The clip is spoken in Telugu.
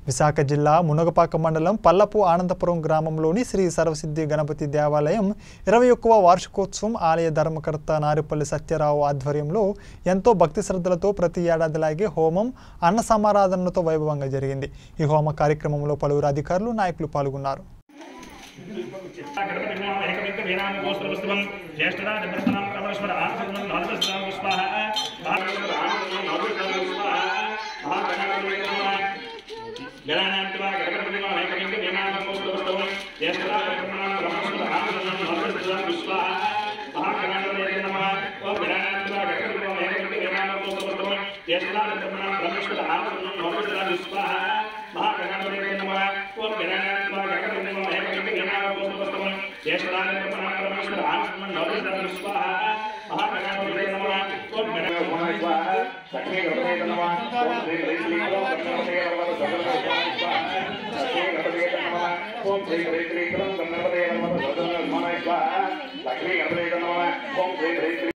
విశాఖ జిల్లా మునగపాక మండలం పల్లపు ఆనందపురం గ్రామంలోని శ్రీ సర్వసిద్ధి గణపతి దేవాలయం ఇరవై ఒక్కవ వార్షికోత్సవం ఆలయ ధర్మకర్త నారిపల్లి సత్యరావు ఆధ్వర్యంలో ఎంతో భక్తి శ్రద్ధలతో ప్రతి ఏడాదిలాగే హోమం అన్న సమారాధనలతో వైభవంగా జరిగింది ఈ హోమ కార్యక్రమంలో పలువురు అధికారులు నాయకులు పాల్గొన్నారు ఓం శ్రీ శ్రీ శ్రీ గణపతి నమ లక్ష్మీ గణపతి నమ ఓం శ్రీ శ్రీ శ్రీ